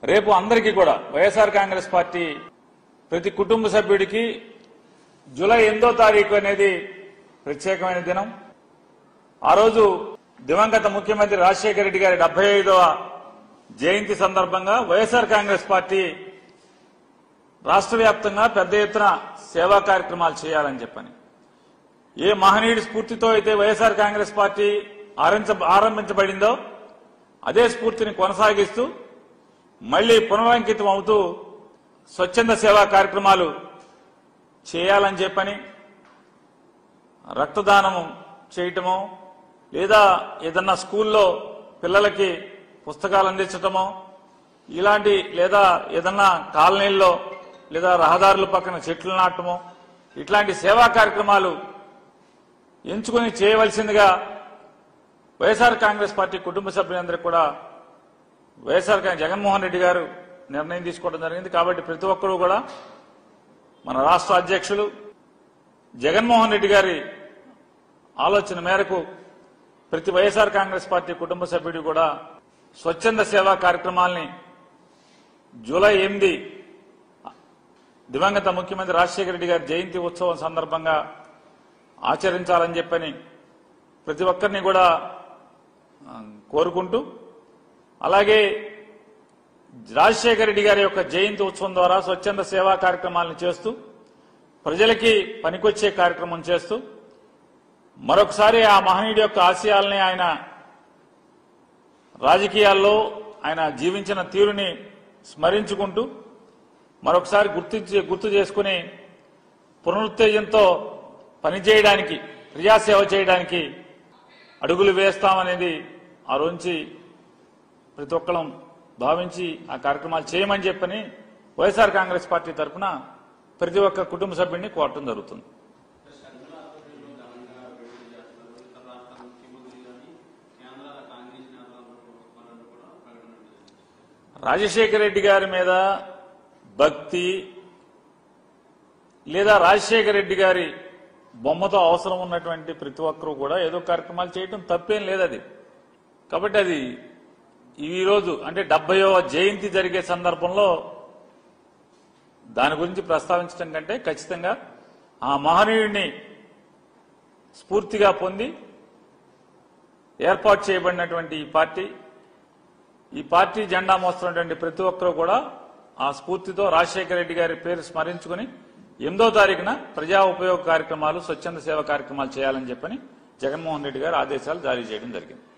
రేపు అందరికీ కూడా వైఎస్ఆర్ కాంగ్రెస్ పార్టీ ప్రతి కుటుంబ సభ్యుడికి జూలై ఎనిమిదో తారీఖు అనేది ప్రత్యేకమైన దినం ఆ రోజు దివంగత ముఖ్యమంత్రి రాజశేఖర రెడ్డి గారి డెబ్బై ఐదవ జయంతి సందర్భంగా వైఎస్ఆర్ కాంగ్రెస్ పార్టీ రాష్ట్ర వ్యాప్తంగా పెద్ద ఎత్తున సేవా కార్యక్రమాలు చేయాలని చెప్పని ఏ మహనీయుడి స్ఫూర్తితో అయితే వైఎస్ఆర్ కాంగ్రెస్ పార్టీ ఆరంభించ- ఆరంభించబడిందో అదే స్ఫూర్తిని కొనసాగిస్తూ మళ్లీ పునరంకితం అవుతూ స్వచ్ఛంద సేవా కార్యక్రమాలు చేయాలని చెప్పని రక్తదానము చేయటమో లేదా ఏదన్నా స్కూల్లో పిల్లలకి పుస్తకాలు అందించటమో ఇలాంటి లేదా ఏదన్నా కాలనీల్లో లేదా రహదారుల పక్కన చెట్లు నాటమో ఇట్లాంటి సేవా కార్యక్రమాలు ఎంచుకుని చేయవలసిందిగా వైఎస్ఆర్ కాంగ్రెస్ పార్టీ కుటుంబ సభ్యులందరికీ కూడా వైఎస్ఆర్ కాంగ్రెస్ జగన్మోహన్ రెడ్డి గారు నిర్ణయం తీసుకోవడం జరిగింది కాబట్టి ప్రతి ఒక్కరూ కూడా మన రాష్ట్ర అధ్యక్షులు జగన్మోహన్ రెడ్డి గారి ఆలోచన మేరకు ప్రతి వైఎస్ఆర్ కాంగ్రెస్ పార్టీ కుటుంబ సభ్యుడు కూడా స్వచ్ఛంద సేవా కార్యక్రమాల్ని జూలై ఎనిమిది దివంగత ముఖ్యమంత్రి రాజశేఖర రెడ్డి గారి జయంతి ఉత్సవం సందర్భంగా ఆచరించాలని చెప్పని ప్రతి ఒక్కరిని కూడా ఆ, కోరుకుంటూ అలాగే రాజశేఖర రెడ్డి గారి యొక్క జయంతి ఉత్సవం ద్వారా స్వచ్ఛంద సేవా కార్యక్రమాలను చేస్తూ ప్రజలకి పనికొచ్చే కార్యక్రమం చేస్తూ మరొకసారి ఆ మహనీయుడి యొక్క ఆశయాల్ని ఆయన రాజకీయాల్లో ఆయన జీవించిన తీరుని స్మరించుకుంటూ మరొకసారి గుర్తించి గుర్తు చేసుకుని పునరుత్తేజంతో పనిచేయడానికి ప్రజాసేవ చేయడానికి అడుగులు వేస్తామనేది ఆ రోజు ప్రతి ఒక్కరం భావించి ఆ కార్యక్రమాలు చేయమని చెప్పని వైఎస్ఆర్ కాంగ్రెస్ పార్టీ తరఫున ప్రతి ఒక్క కుటుంబ సభ్యుడిని కోరటం జరుగుతుంది రాజశేఖర రెడ్డి గారి మీద భక్తి లేదా రాజశేఖర రెడ్డి గారి బొమ్మతో అవసరం ఉన్నటువంటి ప్రతి ఒక్కరూ కూడా ఏదో కార్యక్రమాలు చేయటం తప్పేం లేదు అది కాబట్టి అది ఈ రోజు అంటే డెబ్బయో జయంతి జరిగే సందర్భంలో దాని గురించి ప్రస్తావించడం కంటే ఖచ్చితంగా ఆ మహనీయుడిని స్ఫూర్తిగా పొంది ఏర్పాటు చేయబడినటువంటి ఈ పార్టీ ఈ పార్టీ జెండా మోస్తున్నటువంటి ప్రతి ఒక్కరూ కూడా ఆ స్ఫూర్తితో రాజశేఖర రెడ్డి గారి పేరు స్మరించుకుని ఎనిమిదో తారీఖున ప్రజా ఉపయోగ కార్యక్రమాలు స్వచ్ఛంద సేవ కార్యక్రమాలు చేయాలని చెప్పని జగన్మోహన్ రెడ్డి గారు ఆదేశాలు జారీ చేయడం జరిగింది